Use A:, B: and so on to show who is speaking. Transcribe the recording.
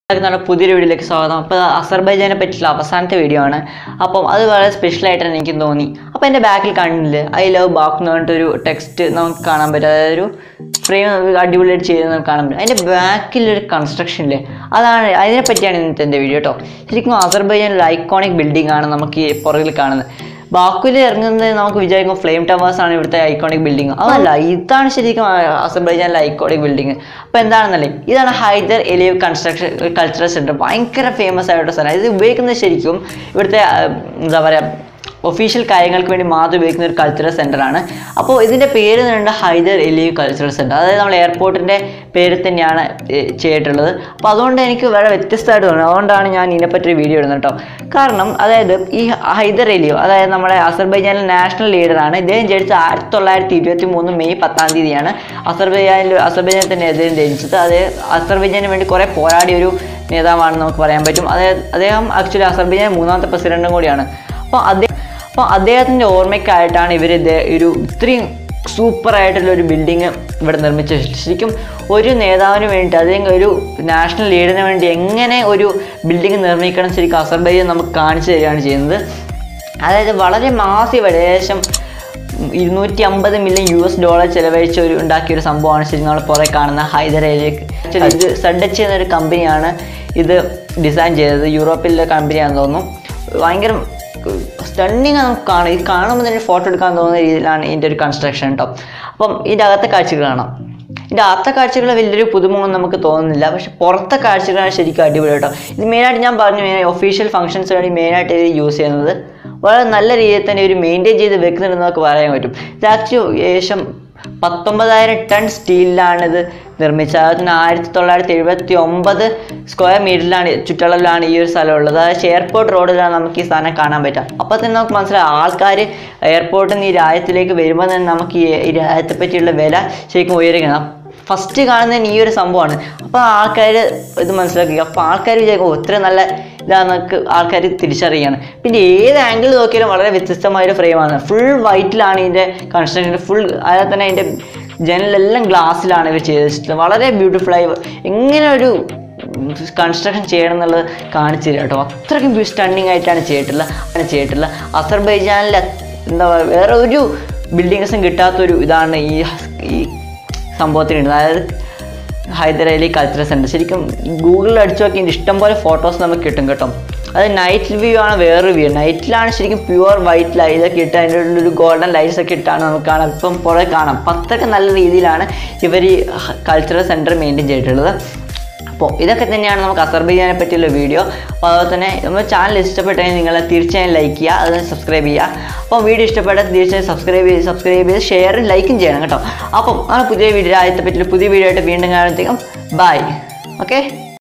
A: നമ്മുടെ പുതിയൊരു വീഡിയോയിലേക്ക് സ്വാഗതം അപ്പോൾ അസർബൈജാനെ പറ്റിയുള്ള അവസാനത്തെ വീഡിയോ ആണ് അപ്പം അത് വളരെ സ്പെഷ്യൽ ആയിട്ടാണ് എനിക്ക് തോന്നി അപ്പോൾ എൻ്റെ ബാക്കിൽ കണ്ടില്ലേ ഐ ലവ് ബാക്ക് എന്ന് പറഞ്ഞിട്ടൊരു ടെക്സ്റ്റ് നമുക്ക് കാണാൻ പറ്റും അതായത് ഒരു ഫ്രെയിം അടിപൊളിയായിട്ട് ചെയ്ത് നമുക്ക് കാണാൻ പറ്റും അതിൻ്റെ ബാക്കിലൊരു കൺസ്ട്രക്ഷൻ ഇല്ലേ അതാണ് അതിനെ പറ്റിയാണ് ഇന്നത്തെ എൻ്റെ വീഡിയോ കേട്ടോ ശരിക്കും അസർബൈജാനിൽ ഐക്കോണിക് ബിൽഡിംഗ് ആണ് നമുക്ക് ഈ പുറകിൽ കാണുന്നത് ബാക്കുവിൽ ഇറങ്ങുന്നത് നമുക്ക് വിചാരിക്കും ഫ്ലെയിം ടവേഴ്സ് ആണ് ഇവിടുത്തെ ഐക്കോണിക് ബിൽഡിംഗ് അതല്ല ഇതാണ് ശരിക്കും അസർബൈജാനിലെ ഐക്കോണിക് ബിൽഡിംഗ് അപ്പോൾ എന്താണെന്നല്ലേ ഇതാണ് Heydar Aliyev construction cultural centre ഭയങ്കര ഫേമസ് ആയിട്ടുള്ള സ്ഥലം ഇത് ഉപയോഗിക്കുന്നത് ശരിക്കും ഇവിടുത്തെ ആ, എന്താ പറയുക ഒഫീഷ്യൽ കാര്യങ്ങൾക്ക് വേണ്ടി മാത്രം ഉപയോഗിക്കുന്ന ഒരു കൾച്ചറൽ സെൻ്റർ ആണ് അപ്പോൾ ഇതിൻ്റെ പേര് തന്നെ ഹൈദർ എലിയവ് കൾച്ചറൽ സെൻറ്റർ അതായത് നമ്മൾ എയർപോർട്ടിൻ്റെ പേര് തന്നെയാണ് ഏർ, ചെയ്തിട്ടുള്ളത് അപ്പോൾ അതുകൊണ്ട് എനിക്ക് വളരെ വ്യത്യസ്തമായിട്ട് തോന്നി അതുകൊണ്ടാണ് ഞാൻ ഇതിനെപ്പറ്റി ഒരു വീഡിയോ ഇടുന്നത് കേട്ടോ കാരണം അതായത് ഈ ഹൈദർ എലിയോ അതായത് നമ്മുടെ അസർബൈജാനിലെ നാഷണൽ ലീഡറാണ് ഇദ്ദേഹം ജനിച്ചത് ആയിരത്തി തൊള്ളായിരത്തി ഇരുപത്തി മൂന്ന് മെയ് പത്താം തീയതിയാണ് അസർബൈജാനിൽ അസർബൈജാനിൽ തന്നെ അദ്ദേഹം ജനിച്ചത് അത് അസർബൈജാന് വേണ്ടി കുറേ പോരാടിയ ഒരു നേതാവാണെന്ന് നമുക്ക് പറയാൻ പറ്റും അതായത് അദ്ദേഹം ആക്ച്വലി അസർബൈജാൻ മൂന്നാമത്തെ പ്രസിഡന്റും കൂടിയാണ് അപ്പോൾ അദ്ദേഹം അപ്പോൾ അദ്ദേഹത്തിൻ്റെ ഓർമ്മയ്ക്കായിട്ടാണ് ഇവർ ഒരു ഇത്രയും സൂപ്പർ ആയിട്ടുള്ള ഒരു ബിൽഡിങ് ഇവിടെ നിർമ്മിച്ചത് ശരിക്കും ഒരു നേതാവിന് വേണ്ടി അല്ലെങ്കിൽ ഒരു നാഷണൽ ലീഡറിന് വേണ്ടി എങ്ങനെ ഒരു ബിൽഡിംഗ് നിർമ്മിക്കണം ശരിക്കും അസർബൈജാൻ നമുക്ക് കാണിച്ചു തരികയാണ് ചെയ്യുന്നത് അതായത് വളരെ മാസീവ് ഏകദേശം ഇരുന്നൂറ്റി അമ്പത് മില്യൺ യു എസ് ഡോളർ ചെലവഴിച്ച് ഒരു ഉണ്ടാക്കിയ ഒരു സംഭവമാണ് ശരി നമ്മൾ പുറകെ കാണുന്ന ഹൈദരേലിക്ക് ഇത് സഡച്ച് എന്നൊരു കമ്പനിയാണ് ഇത് ഡിസൈൻ ചെയ്തത് യൂറോപ്പിലെ കമ്പനിയാണെന്ന് തോന്നുന്നു ഭയങ്കര സ്റ്റണ്ണിങ് നമുക്ക് കാണാം ഇത് കാണുമ്പോൾ തന്നെ ഫോട്ടോ എടുക്കാൻ തോന്നുന്ന രീതിയിലാണ് ഇതിൻ്റെ ഒരു കൺസ്ട്രക്ഷൻ കേട്ടോ അപ്പം ഇതിൻ്റെ അകത്തെ കാഴ്ചകൾ കാണാം ഇതിൻ്റെ അകത്തെ കാഴ്ചകൾ വലിയൊരു പുതുമൊന്നും നമുക്ക് തോന്നുന്നില്ല പക്ഷെ പുറത്തെ കാഴ്ചകളാണ് ശരിക്കും അടിപൊളി കേട്ടോ ഇത് മെയിനായിട്ട് ഞാൻ പറഞ്ഞു ഒഫീഷ്യൽ ഫങ്ഷൻസ് വേണ്ടി മെയിനായിട്ട് ഇത് യൂസ് ചെയ്യുന്നത് വളരെ നല്ല രീതിയിൽ തന്നെ ഒരു മെയിൻറ്റെയിൻ ചെയ്ത് വെക്കുന്നുണ്ടെന്ന് നമുക്ക് പറയാൻ പറ്റും ഇത് ആക്ച്വലി ഏകദേശം പത്തൊമ്പതായിരം ടൺ സ്റ്റീലിലാണ് ഇത് നിർമ്മിച്ചത് അതിന് ആയിരത്തി തൊള്ളായിരത്തി എഴുപത്തി ഒമ്പത് സ്ക്വയർ മീറ്ററിലാണ് ചുറ്റളവിലാണ് ഈ ഒരു സ്ഥലം ഉള്ളത് അതായത് എയർപോർട്ട് റോഡിലാണ് നമുക്ക് ഈ സാധനം കാണാൻ പറ്റുക അപ്പോൾ തന്നെ നമുക്ക് മനസ്സിലാവും ആൾക്കാർ എയർപോർട്ടിൽ നിന്ന് ഈ രാജ്യത്തിലേക്ക് വരുമ്പോൾ തന്നെ നമുക്ക് ഈ ഈ രാജ്യത്തെ പറ്റിയുള്ള വില ശരിക്കും ഉയരുകയാണ് ഫസ്റ്റ് കാണുന്നതിന് ഈ ഒരു സംഭവമാണ് അപ്പോൾ ആൾക്കാർ ഇത് മനസ്സിലാക്കുക അപ്പോൾ ആൾക്കാർ വിചാരിക്കും "ഓ, ഇത്ര നല്ല ഇതാന്നൊക്കെ ആൾക്കാർ തിരിച്ചറിയുകയാണ് പിന്നെ ഏത് ആംഗിൾ നോക്കിയാലും വളരെ വ്യത്യസ്തമായ ഒരു ഫ്രെയിമാണ് ഫുൾ വൈറ്റിലാണ് ഇതിൻ്റെ കൺസ്ട്രക്ഷൻ ഫുൾ അതിൽ തന്നെ അതിൻ്റെ ജനലെല്ലാം ഗ്ലാസ്സിലാണ് ഇവർ ചെയ്തിട്ടുള്ളത് വളരെ ബ്യൂട്ടിഫുൾ ആയി എങ്ങനെ ഒരു കൺസ്ട്രക്ഷൻ ചെയ്യണം എന്നുള്ളത് കാണിച്ചു തരാം കേട്ടോ അത്രയ്ക്കും സ്റ്റണ്ണിങ് ആയിട്ടാണ് ചെയ്തിട്ടുള്ളത് അങ്ങനെ ചെയ്തിട്ടുള്ളത് അസർബൈജാനിലെ എന്താ പറയുക വേറെ ഒരു ബിൽഡിങ്സും കിട്ടാത്തൊരു ഇതാണ് ഈ ഈ സംഭവത്തിനുണ്ട് അതായത് ഹൈദരാലി കൾച്ചറൽ സെൻറ്റർ ശരിക്കും ഗൂഗിളിൽ അടിച്ചു നോക്കി ഇതിൻ്റെ ഇഷ്ടംപോലെ ഫോട്ടോസ് നമുക്ക് കിട്ടും കേട്ടോ അത് നൈറ്റ് വ്യൂ ആണ് വേറൊരു വ്യൂ നൈറ്റിലാണ് ശരിക്കും പ്യുവർ വൈറ്റ് ലൈറ്റ് ഇതൊക്കെ ഇട്ട് അതിൻ്റെ ഉള്ളിൽ ഒരു ഗോൾഡൻ ലൈറ്റ്സ് ഒക്കെ ഇട്ടാണ് നമുക്ക് കാണാം ഇപ്പം പുറകെ കാണാം അപ്പം അത്രയ്ക്ക് നല്ല രീതിയിലാണ് ഇവർ ഈ കൾച്ചറൽ സെൻറ്റർ മെയിൻറ്റെയിൻ ചെയ്തിട്ടുള്ളത് അപ്പോൾ ഇതൊക്കെ തന്നെയാണ് നമുക്ക് അസർബൈജാനെ പറ്റിയുള്ള വീഡിയോ അപ്പോൾ അതുപോലെ തന്നെ നമ്മുടെ ചാനൽ ഇഷ്ടപ്പെട്ടെങ്കിൽ നിങ്ങൾ തീർച്ചയായും ലൈക്ക് ചെയ്യുക അത് സബ്സ്ക്രൈബ് ചെയ്യുക അപ്പോൾ വീഡിയോ ഇഷ്ടപ്പെട്ടാൽ തീർച്ചയായും സബ്സ്ക്രൈബ് ചെയ്ത് സബ്സ്ക്രൈബ് ചെയ്ത് ഷെയറും ലൈക്കും ചെയ്യണം കേട്ടോ അപ്പം ആ പുതിയ വീഡിയോ ആദ്യത്തെ പറ്റിയുള്ള പുതിയ വീഡിയോ ആയിട്ട് വീണ്ടും കാണുമ്പോഴത്തേക്കും ബൈ ഓക്കെ